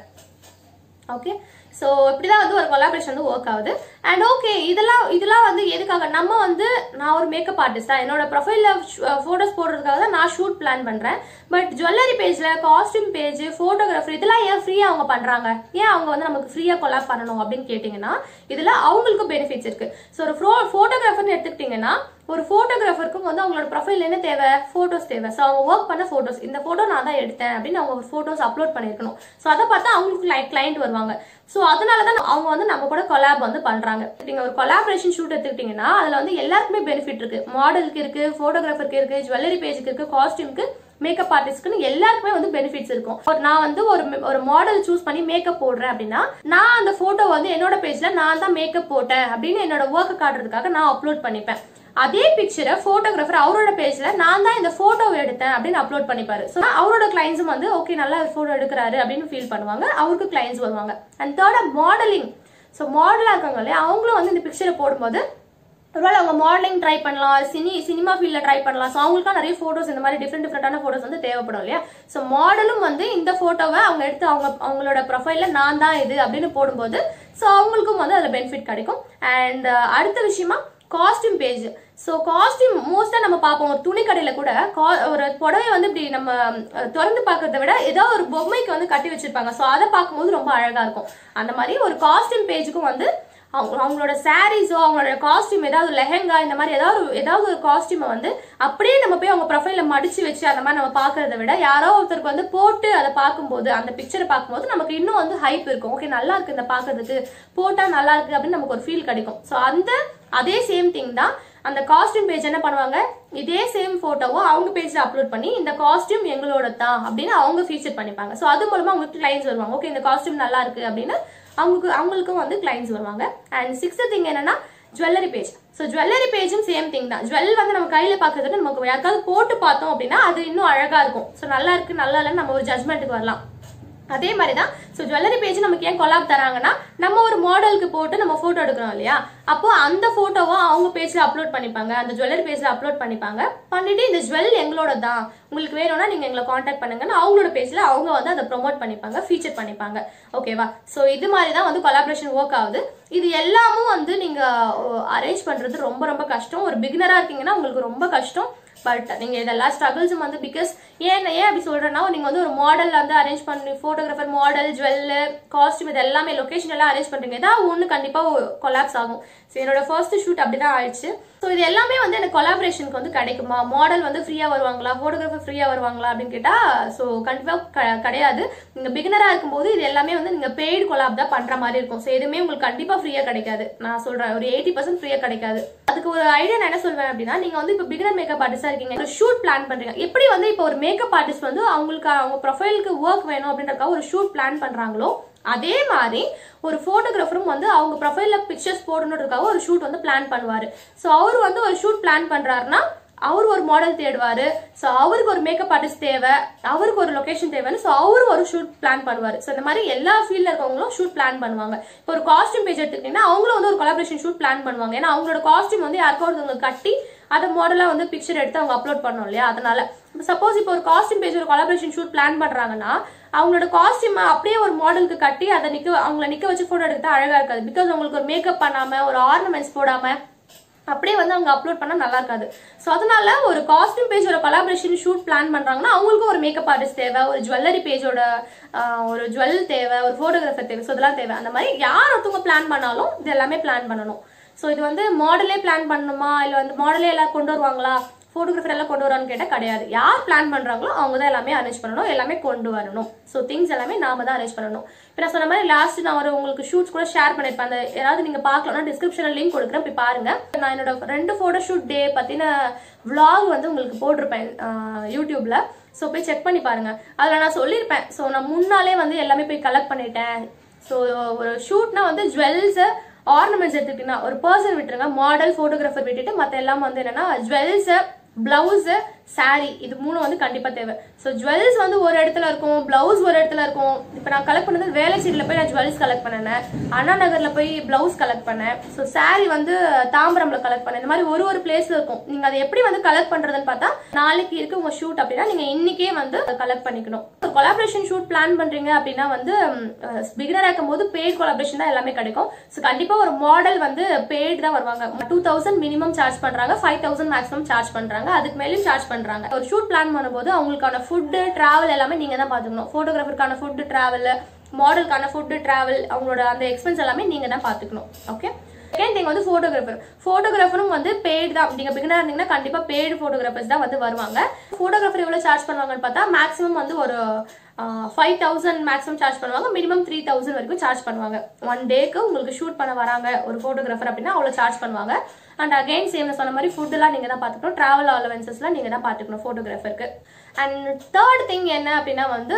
ஓகே ஸோ இப்படிதான் வந்து ஒரு கொலாபரேஷன் வந்து ஒர்க் ஆகுது அண்ட் ஓகே இதெல்லாம் இதெல்லாம் வந்து எதுக்காக நம்ம வந்து நான் ஒரு மேக்கப் ஆர்டிஸ்டா என்னோட ப்ரொஃபைல்ல ஃபோட்டோஸ் போடுறதுக்காக தான் நான் ஷூட் பிளான் பண்றேன் பட் ஜுவல்லரி பேஜ்ல காஸ்டியூம் பேஜ் ஃபோட்டோகிராஃபர் இதெல்லாம் ஏன் ஃப்ரீயா அவங்க பண்றாங்க ஏன் அவங்க வந்து நமக்கு ஃப்ரீயா கொலாப் பண்ணணும் அப்படின்னு கேட்டிங்கன்னா இதுல அவங்களுக்கும் பெனிஃபிட்ஸ் இருக்கு ஸோ ஒரு ஃபோட்டோகிராஃபர்னு எடுத்துக்கிட்டிங்கன்னா ஒரு ஃபோட்டோகிராஃபருக்கும் வந்து அவங்களோட ப்ரொஃபைல் என்ன தேவை ஃபோட்டோஸ் தேவை ஸோ அவங்க ஒர்க் பண்ண ஃபோட்டோஸ் இந்த ஃபோட்டோ நான் தான் எடுத்தேன் அப்படின்னு அவங்க ஃபோட்டோஸ் அப்லோட் பண்ணியிருக்கணும் ஸோ அதை பார்த்தா அவங்களுக்கு கிளைண்ட் வருவாங்க ஸோ அதனால தான் அவங்க வந்து நம்ம கூட கொலாப் வந்து பண்றாங்க நீங்க ஒரு கொலாபரேஷன் ஷூட் எடுத்துக்கிட்டீங்கன்னா அதுல வந்து எல்லாருக்குமே பெனிஃபிட் இருக்கு மாடலுக்கு இருக்கு ஃபோட்டோகிராஃபருக்கு இருக்கு ஜுவல்லரி பேஜுக்கு இருக்கு காஸ்டியூம்க்கு மேக்கப் ஆர்டிஸ்ட்க்குன்னு எல்லாருக்குமே வந்து பெனிஃபிட்ஸ் இருக்கும் ஒரு நான் வந்து ஒரு ஒரு மாடல் சூஸ் பண்ணி மேக்கப் போடுறேன் அப்படின்னா நான் அந்த போட்டோ வந்து என்னோட பேஜ்ல நான் தான் மேக்கப் போட்டேன் அப்படின்னு என்னோட ஒர்க்கை காட்டுறதுக்காக நான் அப்லோட் பண்ணிப்பேன் அதே பிக்சரை போட்டோகிராஃபர் அவரோட பேஜ்ல நான் தான் இந்த போட்டோவை எடுத்தேன் அப்படின்னு அப்லோட் பண்ணிப்பாரு ஸோ அவரோட கிளைண்ட்ஸும் வந்து ஓகே நல்லா போட்டோ எடுக்கிறாரு அப்படின்னு ஃபீல் பண்ணுவாங்க அவருக்கு கிளைண்ட்ஸ் வருவாங்க அண்ட் தேர்டா மாடலிங் ஸோ மாடலா இருக்காங்க இல்லையா அவங்களும் வந்து இந்த பிக்சரை போடும்போது ஒருவேளை அவங்க மாடலிங் ட்ரை பண்ணலாம் சினி சினிமா ஃபீல்டில் ட்ரை பண்ணலாம் ஸோ அவங்களுக்காக நிறைய ஃபோட்டோஸ் இந்த மாதிரி டிஃப்ரெண்ட் டிஃப்ரெண்டான ஃபோட்டோஸ் வந்து தேவைப்படும் இல்லையா ஸோ மாடலும் வந்து இந்த ஃபோட்டோவை அவங்க எடுத்து அவங்க அவங்களோட ப்ரொஃபைலில் நான் தான் இது அப்படின்னு போடும்போது ஸோ அவங்களுக்கும் வந்து அதில் பெனிஃபிட் கிடைக்கும் அண்ட் அடுத்த விஷயமா காஸ்டியூம் பேஜ் ஸோ காஸ்டியூம் மோஸ்ட்டாக நம்ம பார்ப்போம் ஒரு துணி கடையில் கூட கா- ஒரு புடவை வந்து இப்படி நம்ம அஹ், திறந்து பார்க்கறத விட ஏதோ ஒரு பொம்மைக்கு வந்து கட்டி வச்சிருப்பாங்க ஸோ அதை பார்க்கும்போது ரொம்ப அழகா இருக்கும் அந்த மாதிரி ஒரு காஸ்டியூம் பேஜுக்கும் வந்து அவங்க அவங்களோட சாரீஸோ அவங்களோட காஸ்டியூம் ஏதாவது லெஹெங்கா இந்த மாதிரி ஏதாவது ஒரு- ஏதாவது ஒரு காஸ்டியூமை வந்து அப்படியே நம்ம போய் அவங்க ப்ரொஃபைல மடிச்சு வச்சு அந்த மாதிரி நம்ம பார்க்கறத விட யாரோ ஒருத்தருக்கு வந்து போட்டு அதை பார்க்கும்போது அந்த பிக்சரை பார்க்கும்போது நமக்கு இன்னும் வந்து ஹைப் இருக்கும் ஓகே நல்லா இருக்கு இந்த பார்க்கறதுக்கு போட்டா நல்லா இருக்கு அப்படின்னு நமக்கு ஒரு ஃபீல் கிடைக்கும் ஸோ அந்த அதே சேம் திங் தான் அந்த காஸ்டியூம் பேஜ் என்ன பண்ணுவாங்க இதே சேம் போட்டோவோ அவங்க பேஜ்ல அப்லோட் பண்ணி இந்த காஸ்டியூம் எங்களோட தான் அப்படின்னு அவங்க ஃபீச்சர் பண்ணிப்பாங்க ஸோ அது மூலமா அவங்களுக்கு கிளைண்ட்ஸ் வருவாங்க ஓகே இந்த காஸ்டியூம் நல்லா இருக்கு அப்படின்னு அவங்களுக்கு அவங்களுக்கும் வந்து கிளைண்ட்ஸ் வருவாங்க அண்ட் சிக்ஸ்த் திங் என்னன்னா ஜுவல்லரி பேஜ் ஸோ ஜுவல்லரி பேஜும் சேம் திங் தான் ஜுவல் வந்து நம்ம கையில பாக்குறத விட நமக்கு யாருக்காவது போட்டு பார்த்தோம் அப்படின்னா அது இன்னும் அழகா இருக்கும் ஸோ நல்லா இருக்கு நல்லா இல்லைன்னு நம்ம ஒரு ஜட்மெண்ட்டுக்கு வரலாம் அதே மாதிரி தான் ஸோ ஜுவல்லரி பேஜ் நமக்கு ஏன் கொலாப் தராங்கன்னா நம்ம ஒரு மாடலுக்கு போட்டு நம்ம ஃபோட்டோ எடுக்கிறோம் இல்லையா அப்போ அந்த ஃபோட்டோவை அவங்க பேஜில் அப்லோட் பண்ணிப்பாங்க அந்த ஜுவல்லரி பேஜில் அப்லோட் பண்ணிப்பாங்க பண்ணிட்டு இந்த ஜுவல் எங்களோட தான் உங்களுக்கு வேணும்னா நீங்கள் எங்களை காண்டாக்ட் பண்ணுங்கன்னு அவங்களோட பேஜில் அவங்க வந்து அதை ப்ரொமோட் பண்ணிப்பாங்க ஃபீச்சர் பண்ணிப்பாங்க ஓகேவா ஸோ இது மாதிரி தான் வந்து கொலாபரேஷன் ஒர்க் ஆகுது இது எல்லாமும் வந்து நீங்கள் அரேஞ்ச் பண்ணுறது ரொம்ப ரொம்ப கஷ்டம் ஒரு பிகினராக இருக்கீங்கன்னா உங்களுக்கு ரொம்ப கஷ்டம் பட் நீங்க இதெல்லாம் ஸ்ட்ரகிள்ஸும் வந்து பிகாஸ் ஏன் ஏன் அப்படி சொல்றேன்னா நீங்க வந்து ஒரு மாடல் வந்து அரேஞ்ச் பண்ணி போட்டோகிராஃபர் மாடல் ஜுவல்லு காஸ்டியூம் இது எல்லாமே லொகேஷன் எல்லாம் அரேஞ்ச் பண்றீங்க ஏதாவது ஒன்று கண்டிப்பா கொலாப்ஸ் ஆகும் ஸோ என்னோட ஃபர்ஸ்ட் ஷூட் அப்படிதான் ஆயிடுச்சு ஸோ இது எல்லாமே வந்து எனக்கு கொலாபரேஷனுக்கு வந்து கிடைக்குமா மாடல் வந்து ஃப்ரீயா வருவாங்களா போட்டோகிராஃபர் ஃப்ரீயா வருவாங்களா அப்படின்னு கேட்டா ஸோ கண்டிப்பா க- கிடையாது நீங்க பிகினரா இருக்கும்போது இது எல்லாமே வந்து நீங்க பெய்டு கொலாப் தான் பண்ற மாதிரி இருக்கும் ஸோ எதுவுமே உங்களுக்கு கண்டிப்பா ஃப்ரீயா கிடைக்காது நான் சொல்றேன் ஒரு எயிட்டி பர்சன்ட் ஃப்ரீயா கிடைக்காது அதுக்கு ஒரு ஐடியா நான் என்ன சொல்வேன் அப்படின்னா நீங்க வந்து இப்போ பிகினர் மேக்கப் ஆர்டிஸ்டா இருக்கீங்க ஒரு ஷூட் பிளான் பண்றீங்க எப்படி வந்து இப்போ ஒரு மேக்கப் ஆர்டிஸ்ட் வந்து அவங்களுக்கு அவங்க ப்ரொஃபைலுக்கு ஒர்க் வேணும் அப்படின்றதுக்காக ஒரு ஷூட் பிளான் பண்றாங்களோ அதே மாதிரி ஒரு போட்டோகிராஃபரும் வந்து அவங்க ப்ரொஃபைல்ல பிக்சர்ஸ் போடணுன்றதுக்காக ஒரு ஷூட் வந்து பிளான் பண்ணுவாரு ஸோ அவர் வந்து ஒரு ஷூட் பிளான் பண்றாருன்னா அவர் ஒரு மாடல் தேடுவாரு ஸோ அவருக்கு ஒரு மேக்கப் ஆர்டிஸ்ட் தேவை அவருக்கு ஒரு லொகேஷன் தேவைன்னு ஸோ அவரு ஒரு ஷூட் பிளான் பண்ணுவாரு ஸோ இந்த மாதிரி எல்லா ஃபீல்ட்ல இருக்கவங்களும் ஷூட் பிளான் பண்ணுவாங்க இப்போ ஒரு காஸ்டியூம் பேஜ் எடுத்துக்கிட்டீங்கன்னா அவங்களும் வந்து ஒரு கொலாபரேஷன் ஷூட் பிளான் பண்ணுவாங்க ஏன்னா அவங்களோட காஸ்டியூம் வந்து யாருக்கோ ஒருத்தவங்க கட்டி அதை மாடலா வந்து பிக்சர் எடுத்து அவங்க அப்லோட் பண்ணோம் இல்லையா அதனால சப்போஸ் இப்போ ஒரு காஸ்டியூம் பேஜ் ஒரு கொலாபரேஷன் ஷூட் பிளான் பண்றாங்கன்னா அவங்களோட காஸ்டியூம் அப்படியே ஒரு மாடலுக்கு கட்டி அதை நிக்க அவங்கள நிக்க வச்சு போட்டோ எடுத்தா அழகா இருக்காது பிகாஸ் அவங்களுக்கு ஒரு மேக்கப் பண்ணாம ஒரு ஆர்னமெண்ட்ஸ் போடாம அப்படியே வந்து அவங்க அப்லோட் பண்ணா நல்லா இருக்காது ஸோ அதனால ஒரு காஸ்டியூம் பேஜ் ஒரு கொலாபரேஷன் ஷூட் பிளான் பண்றாங்கன்னா அவங்களுக்கும் ஒரு மேக்கப் ஆர்டிஸ்ட் தேவை ஒரு ஜுவல்லரி பேஜோட ஒரு ஜுவல் தேவை ஒரு போட்டோகிராஃபர் தேவை ஸோ இதெல்லாம் தேவை அந்த மாதிரி யார் ஒருத்தவங்க பிளான் பண்ணாலும் இது எல்லாமே பிளான் பண்ணணும் ஸோ இது வந்து மாடலே பிளான் பண்ணணுமா இல்லை வந்து மாடலே எல்லாம் கொண்டு வருவாங்களா ஃபோட்டோகிராஃபர் எல்லாம் கொண்டு வரான்னு கேட்டால் கிடையாது யார் பிளான் பண்றாங்களோ அவங்க தான் எல்லாமே அரேஞ்ச் பண்ணணும் எல்லாமே கொண்டு வரணும் ஸோ திங்ஸ் எல்லாமே நாம தான் அரேஞ்ச் பண்ணணும் இப்போ நான் சொன்ன மாதிரி லாஸ்ட் நான் ஒரு உங்களுக்கு ஷூட்ஸ் கூட ஷேர் பண்ணிருப்பேன் அந்த ஏதாவது நீங்க பார்க்கலன்னா டிஸ்கிரிப்ஷனில் லிங்க் கொடுக்குறேன் போய் பாருங்க நான் என்னோட ரெண்டு ஃபோட்டோ ஷூட் டே பத்தின vlog வந்து உங்களுக்கு போட்டிருப்பேன் ஆஹ் யூடியூப்ல ஸோ போய் செக் பண்ணி பாருங்க அதில் நான் சொல்லியிருப்பேன் ஸோ நான் முன்னாலே வந்து எல்லாமே போய் கலெக்ட் பண்ணிட்டேன் ஸோ ஒரு ஷூட்னா வந்து ஜுவல்ஸை ஆர்னமெண்ட்ஸ் எடுத்துக்கிட்டீங்கன்னா ஒரு பர்சன் விட்டுருங்க மாடல் ஃபோட்டோகிராஃபர் விட்டுட்டு மற்ற எல்லாம் வந்து என்னன்னா ஜுவல்ஸு பிளவுஸு saree இது மூணு வந்து கண்டிப்பா தேவை ஸோ ஜுவல்ஸ் வந்து ஒரு இடத்துல இருக்கும் பிளவுஸ் ஒரு இடத்துல இருக்கும் இப்போ நான் கலெக்ட் பண்ணது வேலைச்சேரியில் போய் நான் ஜுவல்ஸ் கலெக்ட் பண்ணினேன் அண்ணா நகர்ல போய் பிளவுஸ் கலெக்ட் பண்ணேன் ஸோ saree வந்து தாம்பரம்ல கலெக்ட் பண்ணேன் இந்த மாதிரி ஒரு ஒரு பிளேஸ்ல இருக்கும் நீங்க அதை எப்படி வந்து கலெக்ட் பண்றதுன்னு பார்த்தா நாளைக்கு இருக்கு உங்க ஷூட் அப்படின்னா நீங்க இன்னைக்கே வந்து கலெக்ட் பண்ணிக்கணும் ஒரு கொலாபரேஷன் ஷூட் பிளான் பண்றீங்க அப்படின்னா வந்து பிகினரா இருக்கும் போது பெய்ட் கொலாபரேஷன் தான் எல்லாமே கிடைக்கும் ஸோ கண்டிப்பா ஒரு மாடல் வந்து பெய்ட் தான் வருவாங்க டூ தௌசண்ட் மினிமம் சார்ஜ் பண்றாங்க ஃபைவ் தௌசண்ட் மேக்ஸிமம் சார்ஜ் பண்றாங்க அதுக்கு மேலேயும் சார்ஜ் பண்றாங்க ஒரு ஷூட் பிளான் பண்ணும்போது அவங்களுக்கான ஃபுட்டு டிராவல் எல்லாமே நீங்க தான் பாத்துக்கணும் போட்டோகிராஃபருக்கான ஃபுட்டு டிராவல் மாடலுக்கான ஃபுட்டு டிராவல் அவங்களோட அந்த எக்ஸ்பென்ஸ் எல்லாமே நீங்க தான் பாத்துக்கணும் ஓகே செகண்ட் திங் வந்து ஃபோட்டோகிராஃபர் ஃபோட்டோகிராஃபரும் வந்து பெய்டு தான் நீங்க பிகினர் இருந்தீங்கன்னா கண்டிப்பா பெய்டு ஃபோட்டோகிராஃபர்ஸ் தான் வந்து வருவாங்க ஃபோட்டோகிராஃபர் எவ்வளவு சார்ஜ் பண்ணுவாங்கன்னு பார்த்தா மேக்ஸிமம் வந்து ஒரு ஃபைவ் தௌசண்ட் மேக்ஸிமம் சார்ஜ் பண்ணுவாங்க மினிமம் த்ரீ தௌசண்ட் வரைக்கும் சார்ஜ் பண்ணுவாங்க ஒன் டேக்கு உங்களுக்கு ஷூட் பண்ண வராங்க ஒரு ஃபோட்டோகிராஃபர் அப்படின்னா அவ்வளோ சார்ஜ் பண்ணுவாங்க அண்ட் அகைன் சேம் நான் சொன்ன மாதிரி ஃபுட்டுலாம் நீங்கள் தான் பார்த்துக்கணும் ட்ராவல் அலவன்சஸ்லாம் நீங்கள் தான் பார்த்துக்கணும் ஃபோட்டோகிராஃபருக்கு அண்ட் தேர்ட் திங் என்ன அப்படின்னா வந்து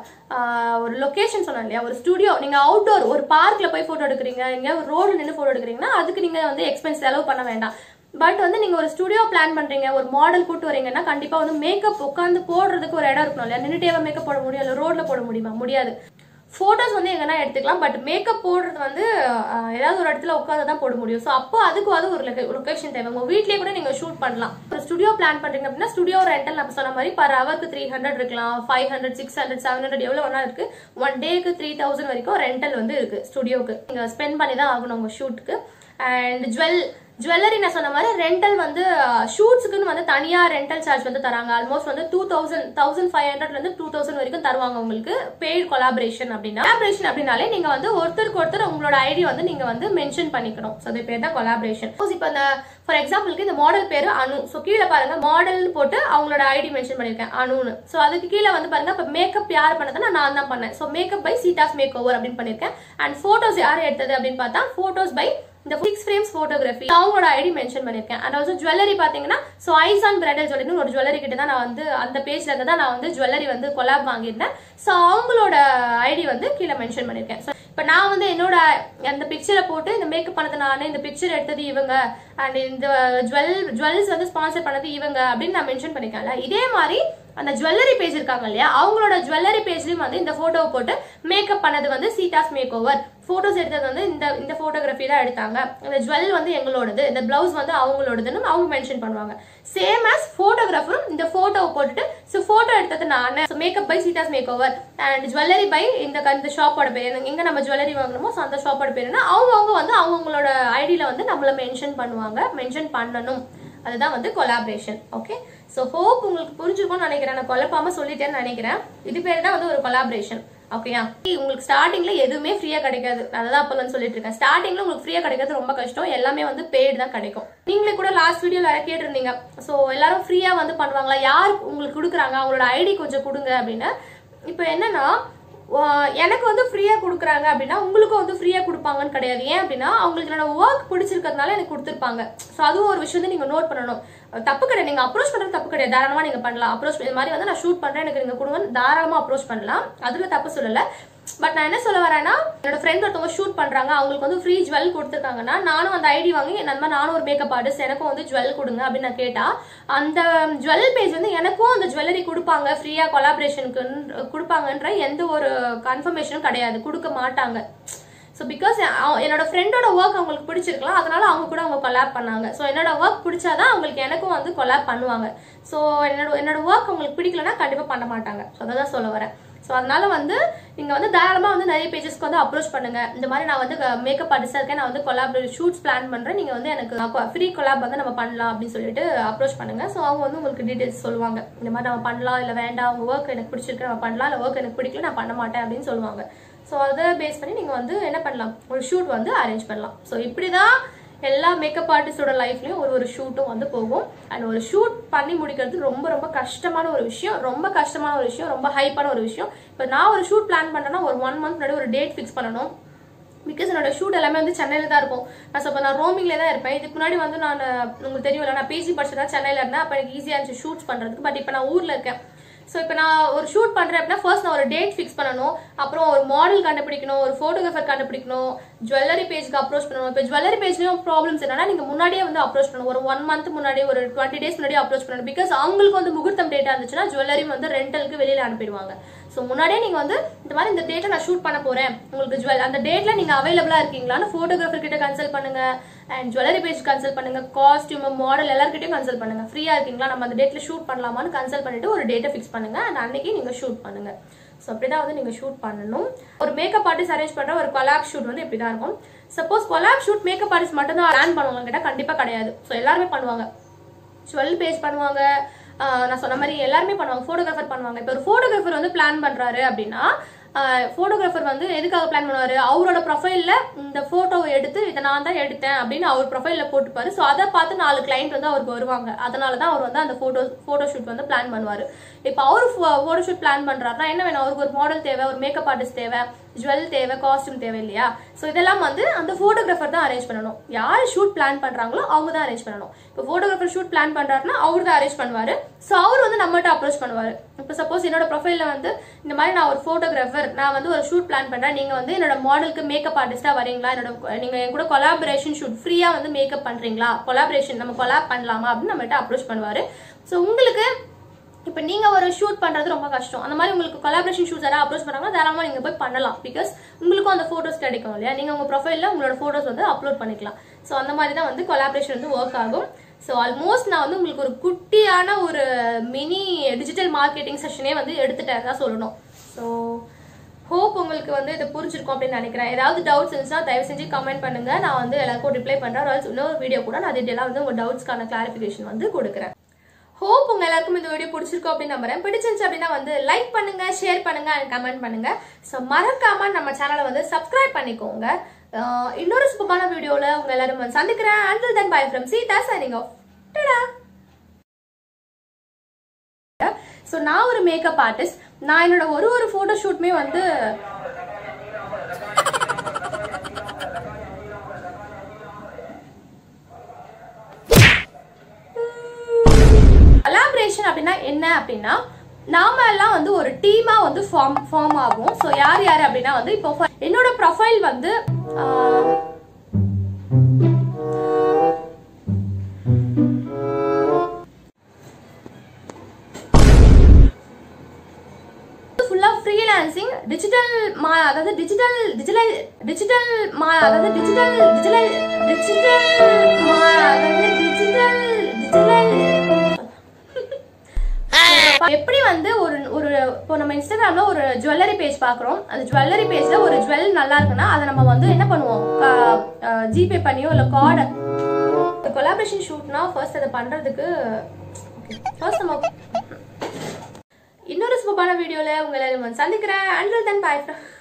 ஆஹ், ஒரு லொகேஷன் சொன்னேன் இல்லையா ஒரு ஸ்டுடியோ நீங்கள் அவுட்டோர் ஒரு பார்க்கில் போய் ஃபோட்டோ எடுக்கிறீங்க எங்கேயா ஒரு ரோடு நின்று ஃபோட்டோ எடுக்கிறீங்கன்னா அதுக்கு நீங்கள் வந்து எக்ஸ்பென்ஸ் செலவு பண்ண வேண்டாம் பட் வந்து நீங்க ஒரு ஸ்டுடியோ பிளான் பண்றீங்க ஒரு மாடல் கூட்டு வரீங்கன்னா கண்டிப்பா வந்து மேக்கப் உட்காந்து போடுறதுக்கு ஒரு இடம் இருக்கணும் இல்லையா நின்றுட்டே மேக்கப் போட முடியும் இல்ல ரோட்ல போட முடியுமா முடியாது போட்டோஸ் வந்து எங்கன்னா எடுத்துக்கலாம் பட் மேக்கப் போடுறது வந்து ஆஹ், ஏதாவது ஒரு இடத்துல உட்காந்து தான் போட முடியும் ஸோ அப்போ அதுக்கு அது ஒரு லொகேஷன் தேவை உங்க வீட்லயே கூட நீங்க ஷூட் பண்ணலாம் ஒரு ஸ்டுடியோ பிளான் பண்றீங்க அப்படின்னா ஸ்டுடியோ ரெண்டல் நம்ம சொன்ன மாதிரி பர் ஹவருக்கு த்ரீ ஹண்ட்ரட் இருக்கலாம் five hundred six hundred seven hundred எவ்வளவு வேணா இருக்கு ஒன் டேக்கு த்ரீ தௌசண்ட் வரைக்கும் ரெண்டல் வந்து இருக்கு ஸ்டுடியோக்கு நீங்க ஸ்பெண்ட் பண்ணி தான் ஆகணும் உங்க ஷூட்டுக்கு அண்ட் ஜுவல் ஜுவல்லரி நான் சொன்ன மாதிரி ரெண்டல் வந்து ஷூட்ஸுக்குன்னு வந்து தனியா ரெண்டல் சார்ஜ் வந்து தராங்க ஆல்மோஸ்ட் வந்து டூ தௌசண்ட் தௌசண்ட் ஃபைவ் ஹண்ட்ரட்ல இருந்து டூ தௌசண்ட் வரைக்கும் தருவாங்க உங்களுக்கு பெய்ட் கொலாபரேஷன் அப்படின்னா கொலாபரேஷன் அப்படின்னாலே நீங்க வந்து ஒருத்தருக்கு ஒருத்தர் உங்களோட ஐடி வந்து நீங்க வந்து மென்ஷன் பண்ணிக்கணும் ஸோ அது பேர் தான் கொலாபரேஷன் இப்போ இந்த ஃபார் எக்ஸாம்பிளுக்கு இந்த மாடல் பேரு அனு ஸோ கீழே பாருங்க மாடல்னு போட்டு அவங்களோட ஐடி மென்ஷன் பண்ணிருக்கேன் அனுன்னு ஸோ அதுக்கு கீழே வந்து பாருங்க இப்போ மேக்கப் யார் பண்ணதுன்னா நான் தான் பண்ணேன் so makeup by Seetha's make over அப்படின்னு பண்ணிருக்கேன் அண்ட் போட்டோஸ் யார் எடுத்தது அப்படின்னு பார்த்தா போட்டோஸ் பை இந்த சிக்ஸ் ஃப்ரேம்ஸ் போட்டோகிராஃபி அவங்களோட ஐடி மென்ஷன் பண்ணிருக்கேன் அண்ட் ஆல்சோ ஜுவல்லரி பாத்தீங்கன்னா so eyes on bridal jewellery ஒரு ஜுவல்லரி கிட்ட தான் நான் வந்து அந்த பேஜ்ல இருந்து தான் நான் வந்து ஜுவல்லரி வந்து கொலாப் வாங்கியிருந்தேன் ஸோ அவங்களோட ஐடி வந்து கீழே மென்ஷன் பண்ணிருக்கேன் ஸோ இப்போ நான் வந்து என்னோட அந்த பிக்சரை போட்டு இந்த மேக்கப் பண்ணது நான் இந்த பிக்சர் எடுத்தது இவங்க அண்ட் இந்த ஜுவல் ஜுவல்ஸ் வந்து ஸ்பான்சர் பண்ணது இவங்க அப்படின்னு நான் மென்ஷன் பண்ணிக்கல இதே மாதிரி அந்த ஜுவல்லரி பேஜ் இருக்காங்க இல்லையா அவங்களோட ஜுவல்லரி பேஜ்லயும் வந்து இந்த போட்டோவை போட்டு மேக்கப் பண்ணது வந்து சீதாஸ் மேக் ஓவர் போட்டோஸ் எடுத்தது வந்து இந்த இந்த போட்டோகிராஃபி தான் எடுத்தாங்க இந்த ஜுவல் வந்து எங்களோடது இந்த பிளவுஸ் வந்து அவங்களோடதுன்னு அவங்க மென்ஷன் பண்ணுவாங்க சேம் ஆஸ் போட்டோகிராஃபரும் இந்த போட்டோவை போட்டுட்டு ஸோ போட்டோ எடுத்தது நான் makeup by Seetha's make over and jewellery by இந்த இந்த ஷாப்போட பேர் எங்க நம்ம ஜுவல்லரி வாங்கணுமோ ஸோ அந்த ஷாப்போட பேருன்னா அவங்கவுங்க வந்து அவங்களோட ஐடியில வந்து நம்மள மென்ஷன் பண்ணுவாங்க மென்ஷன் பண்ணணும் அதுதான் வந்து கொலாபரேஷன் ஓகே ஸோ ஹோப் உங்களுக்கு புரிஞ்சிருக்கும்னு நினைக்கிறேன் நான் குழப்பாம சொல்லிட்டேன்னு நினைக்கிறேன் இது பேர் தான் வந்து ஒரு கொலாபரேஷன் ஓகேயா உங்களுக்கு ஸ்டார்டிங்ல எதுவுமே ஃப்ரீயா கிடைக்காது நான் தான் அப்போல்லாம் சொல்லிட்டு இருக்கேன் ஸ்டார்டிங்ல உங்களுக்கு ஃப்ரீயா கிடைக்கிறது ரொம்ப கஷ்டம் எல்லாமே வந்து பெய்டு தான் கிடைக்கும் நீங்களே கூட லாஸ்ட் வீடியோல கேட்டிருந்தீங்க ஸோ எல்லாரும் ஃப்ரீயா வந்து பண்ணுவாங்களா யார் உங்களுக்கு கொடுக்குறாங்க அவங்களோட ஐடி கொஞ்சம் கொடுங்க அப்படின்னு இப்போ என்னன்னா வா- எனக்கு வந்து ஃப்ரீயா கொடுக்குறாங்க அப்படின்னா உங்களுக்கும் வந்து ஃப்ரீயா கொடுப்பாங்கன்னு கிடையாது ஏன் அப்படின்னா அவங்களுக்கு என்னோட ஒர்க் பிடிச்சிருக்கிறதுனால எனக்கு கொடுத்துருப்பாங்க ஸோ அதுவும் ஒரு விஷயம் நீங்க நோட் பண்ணணும் தப்பு கிடையாது நீங்க அப்ரோச் பண்றது தப்பு கிடையாது தாராளமா நீங்க பண்ணலாம் அப்ரோச் இது மாதிரி வந்து நான் ஷூட் பண்றேன் எனக்கு நீங்க கொடுங்க தாராளமா அப்ரோச் பண்ணலாம் அதுல தப்பு சொல்லல பட் நான் என்ன சொல்ல வரேன்னா என்னோட ஃப்ரெண்ட் ஒருத்தவங்க ஷூட் பண்றாங்க அவங்களுக்கு வந்து ஃப்ரீ ஜுவல் கொடுத்துருக்காங்கன்னா நானும் அந்த ஐடி வாங்கி இந்த மாதிரி நானும் ஒரு மேக்கப் ஆர்டிஸ்ட் எனக்கும் வந்து ஜுவல் கொடுங்க அப்படின்னு நான் கேட்டா அந்த ஜுவல் பேஜ் வந்து எனக்கும் அந்த ஜுவல்லரி கொடுப்பாங்க ஃப்ரீயா கொலாபரேஷனுக்கு கொடுப்பாங்கன்ற எந்த ஒரு கன்ஃபர்மேஷனும் கிடையாது கொடுக்க மாட்டாங்க ஸோ பிகாஸ் என்னோட ஃப்ரெண்டோட ஒர்க் அவங்களுக்கு பிடிச்சிருக்கலாம் அதனால அவங்க கூட அவங்க கொலாப் பண்ணாங்க ஸோ என்னோட ஒர்க் பிடிச்சாதான் அவங்களுக்கு எனக்கும் வந்து கொலாப் பண்ணுவாங்க ஸோ என்னோட என்னோட ஒர்க் அவங்களுக்கு பிடிக்கலன்னா கண்டிப்பாக பண்ண மாட்டாங்க ஸோ அதை தான் சொல்ல வரேன் ஸோ அதனால வந்து நீங்கள் வந்து தாராளமாக வந்து நிறைய பேஜஸ்க்கு வந்து அப்ரோச் பண்ணுங்க இந்த மாதிரி நான் வந்து மேக்கப் ஆர்டிஸ்டாக இருக்கேன் நான் வந்து கொலாப் ஷூட்ஸ் பிளான் பண்ணுறேன் நீங்கள் வந்து எனக்கு ஃப்ரீ கொலாப் வந்து நம்ம பண்ணலாம் அப்படின்னு சொல்லிட்டு அப்ரோச் பண்ணுங்க ஸோ அவங்க வந்து உங்களுக்கு டீடைல்ஸ் சொல்லுவாங்க இந்த மாதிரி நம்ம பண்ணலாம் இல்லை வேண்டாம் அவங்க ஒர்க் எனக்கு பிடிச்சிருக்கு நம்ம பண்ணலாம் இல்லை ஒர்க் எனக்கு பிடிக்கல நான் பண்ண மாட்டேன் அப்படின்னு சொல்லுவாங்க ஸோ அதை பேஸ் பண்ணி நீங்கள் வந்து என்ன பண்ணலாம் ஒரு ஷூட் வந்து அரேஞ்ச் பண்ணலாம் ஸோ இப்படி தான் எல்லா மேக்கப் ஆர்டிஸ்டோட லைஃப்லயும் ஒரு ஒரு ஷூட்டும் வந்து போகும் அண்ட் ஒரு ஷூட் பண்ணி முடிக்கிறது ரொம்ப ரொம்ப கஷ்டமான ஒரு விஷயம் ரொம்ப கஷ்டமான ஒரு விஷயம் ரொம்ப ஹைப்பான ஒரு விஷயம் இப்போ நான் ஒரு ஷூட் பிளான் பண்ணேன்னா ஒரு ஒன் மந்த் முன்னாடி ஒரு டேட் ஃபிக்ஸ் பண்ணணும் பிகாஸ் என்னோட ஷூட் எல்லாமே வந்து சென்னையில தான் இருக்கும் நான் இப்போ நான் ரோமிங்ல தான் இருப்பேன் இதுக்கு முன்னாடி வந்து நான் உங்களுக்கு தெரியும்ல நான் பிஜி படிச்சதா சென்னையில இருந்தேன் அப்போ எனக்கு ஈஸியாக இருந்துச்சு ஷூட்ஸ் பண்றதுக்கு பட் இப்போ நான் ஊர்ல இருக்கேன் ஸோ இப்போ நான் ஒரு ஷூட் பண்றேன் அப்படின்னா ஃபர்ஸ்ட் நான் ஒரு டேட் ஃபிக்ஸ் பண்ணணும் அப்புறம் ஒரு மாடல் கண்டுபிடிக்கணும் ஒரு ஃபோட்டோகிராஃபர் கண்டுபிடிக்கணும் ஜுவல்லரி பேஜ்க்கு அப்ரோச் பண்ணணும் இப்போ ஜுவல்லரி பேஜ்லயும் ப்ராப்ளம்ஸ் என்னன்னா நீங்க முன்னாடியே வந்து அப்ரோச் பண்ணணும் ஒரு ஒன் மந்த் முன்னாடி ஒரு டுவெண்ட்டி டேஸ் முன்னாடி அப்ரோச் பண்ணணும் பிகாஸ் அவங்களுக்கு வந்து முகூர்த்தம் டேட்டா இருந்துச்சுன்னா ஜுவல்லரி வந்து ரெண்டலுக்கு வெளியில அனுப்பிடுவாங்க ஸோ முன்னாடியே நீங்க வந்து இந்த மாதிரி இந்த டேட்டை நான் ஷூட் பண்ண போறேன் உங்களுக்கு ஜுவல் அந்த டேட்ல நீங்க அவைலபிளா இருக்கீங்களான்னு ஃபோட்டோகிராஃபர் கிட்ட கன்சல்ட் பண்ணுங்க அண்ட் ஜுவல்லரி பேஜ் கன்சல்ட் பண்ணுங்க காஸ்டியூம் மாடல் எல்லார்கிட்டயும் கன்சல்ட் பண்ணுங்க ஃப்ரீயா இருக்கீங்களா நம்ம அந்த டேட்ல ஷூட் பண்ணலாமான்னு கன்சல்ட் பண்ணிட்டு ஒரு டேட்டை ஃபிக்ஸ் பண்ணுங்க அண்ட் அன்னைக்கு நீங்க ஷூட் பண்ணுங்க ஸோ அப்படிதான் வந்து நீங்க ஷூட் பண்ணணும் ஒரு மேக்கப் ஆர்டிஸ்ட் அரேஞ்ச் பண்ற ஒரு கொலாப் ஷூட் வந்து இப்படிதான் இருக்கும் suppose collab shoot makeup artist மட்டும் தான் பிளான் பண்ணுவாங்க கேட்டா கண்டிப்பா கிடையாது ஸோ எல்லாருமே பண்ணுவாங்க ஜுவல் பேஜ் பண்ணுவாங்க ஆஹ் நான் சொன்ன மாதிரி எல்லாருமே பண்ணுவாங்க ஃபோட்டோகிராஃபர் பண்ணுவாங்க இப்போ ஒரு ஃபோட்டோகிராஃபர் வந்து பிளான் பண்றாரு அப்படின்னா ஃபோட்டோகிராஃபர் வந்து எதுக்காக பிளான் பண்ணுவாரு அவரோட ப்ரொஃபைல்ல இந்த போட்டோவை எடுத்து இதை நான் தான் எடுத்தேன் அப்படின்னு அவர் ப்ரொஃபைல்ல போட்டுப்பாரு ஸோ அதை பார்த்து நாலு கிளைண்ட் வந்து அவருக்கு வருவாங்க அதனால தான் அவர் வந்து அந்த போட்டோ போட்டோ ஷூட் வந்து பிளான் பண்ணுவாரு இப்போ அவர் போட்டோ ஷூட் பிளான் பண்றாருன்னா என்ன வேணும் அவருக்கு ஒரு மாடல் தேவை ஒரு மேக்கப் ஆர்டிஸ்ட் தேவை ஜுவல் தேவை காஸ்டியூம் தேவை இல்லையா ஸோ இதெல்லாம் வந்து அந்த ஃபோட்டோகிராஃபர் தான் அரேஞ்ச் பண்ணணும் யார் ஷூட் பிளான் பண்றாங்களோ அவங்க தான் அரேஞ்ச் பண்ணணும் இப்போ ஃபோட்டோகிராஃபர் ஷூட் பிளான் பண்றாருன்னா அவர் தான் அரேஞ்ச் பண்ணுவாரு ஸோ அவர் வந்து நம்மகிட்ட அப்ரோச் பண்ணுவாரு இப்போ சப்போஸ் என்னோட ப்ரொஃபைல்ல வந்து இந்த மாதிரி நான் ஒரு ஃபோட்டோகிராஃபர் நான் வந்து ஒரு ஷூட் பிளான் பண்றேன் நீங்க வந்து என்னோட மாடலுக்கு மேக்கப் ஆர்டிஸ்டா வரீங்களா என்னோட நீங்க என் கூட கொலாபரேஷன் ஷூட் ஃப்ரீயா வந்து மேக்கப் பண்றீங்களா கொலாபரேஷன் நம்ம கொலாப் பண்ணலாமா அப்படின்னு நம்மகிட்ட அப்ரோச் பண்ணுவாரு ஸோ உங்களுக்கு இப்போ நீங்க ஒரு ஷூட் பண்றது ரொம்ப கஷ்டம் அந்த மாதிரி உங்களுக்கு கொலாபரேஷன் ஷூட்ஸ் யாராவது அப்ரோச் பண்ணாங்கன்னா தாராளமா நீங்க போய் பண்ணலாம் பிகாஸ் உங்களுக்கும் அந்த போட்டோஸ் கிடைக்கும் இல்லையா நீங்க உங்க ப்ரொஃபைல்ல உங்களோட போட்டோஸ் வந்து அப்லோட் பண்ணிக்கலாம் ஸோ அந்த மாதிரி தான் வந்து கொலாபரேஷன் வந்து ஒர்க் ஆகும் ஸோ ஆல்மோஸ்ட் நான் வந்து உங்களுக்கு ஒரு குட்டியான ஒரு மினி டிஜிட்டல் மார்க்கெட்டிங் செஷனே வந்து எடுத்துட்டேன் தான் சொல்லணும் ஸோ ஹோப் உங்களுக்கு வந்து இது புரிஞ்சிருக்கும் அப்படின்னு நினைக்கிறேன் ஏதாவது டவுட்ஸ் இருந்துச்சுன்னா தயவு செஞ்சு கமெண்ட் பண்ணுங்க நான் வந்து எல்லாருக்கும் ரிப்ளை பண்றேன் ஒரு இன்னொரு வீடியோ கூட நான் டீட்டெயிலாக வந்து உங்க டவுட்ஸ்க்கான கிளாரிஃபிகேஷன் வந்து கொடுக்குறேன் ஹோப் உங்க எல்லாருக்கும் இந்த வீடியோ பிடிச்சிருக்கும் அப்படின்னு நம்புறேன் பிடிச்சிருந்துச்சு அப்படின்னா வந்து லைக் பண்ணுங்க ஷேர் பண்ணுங்க அண்ட் கமெண்ட் பண்ணுங்க ஸோ மறக்காம நம்ம சேனலை வந்து சப்ஸ்கிரைப் பண்ணிக்கோங்க அஹ் இன்னொரு சூப்பரான வீடியோல உங்க எல்லாரும் வந்து சந்திக்கிறேன் until then bye from Seetha signing off tata so நான் ஒரு மேக்கப் ஆர்டிஸ்ட் நான் என்னோட ஒரு ஒரு ஃபோட்டோ ஷூட்டுமே வந்து கொலாபரேஷன் அப்படின்னா என்ன அப்படின்னா நாம எல்லாம் வந்து ஒரு டீமா வந்து ஃபார்ம் ஃபார்ம் ஆகும் ஸோ யார் யார் அப்படின்னா வந்து இப்போ for- என்னோட ப்ரொஃபைல் வந்து ஆஹ், ஃபுல்லா ஃப்ரீலான்சிங் டிஜிட்டல் மா அதாவது டிஜிட்டல் டிஜிட்டல் டிஜிட்டல் மா அதாவது டிஜிட்டல் டிஜிட்டல் டிஜிட்டல் மா அதாவது டிஜிட்டல் டிஜிட்டல் எப்படி வந்து ஒரு ஒரு இப்போ நம்ம இன்ஸ்டாகிராம்ல ஒரு ஜுவல்லரி பேஜ் பாக்குறோம் அந்த ஜுவல்லரி பேஜ்ல ஒரு ஜுவல் நல்லா இருக்குன்னா அதை நம்ம வந்து என்ன பண்ணுவோம் ஜிபே பண்ணியோ இல்ல கார்டு கொலாபரேஷன் ஷூட்னா ஃபர்ஸ்ட் அதை பண்றதுக்கு ஃபர்ஸ்ட் நம்ம இன்னொரு சூப்பரான வீடியோல உங்களை சந்திக்கிறேன் அண்ட் தென் பாய்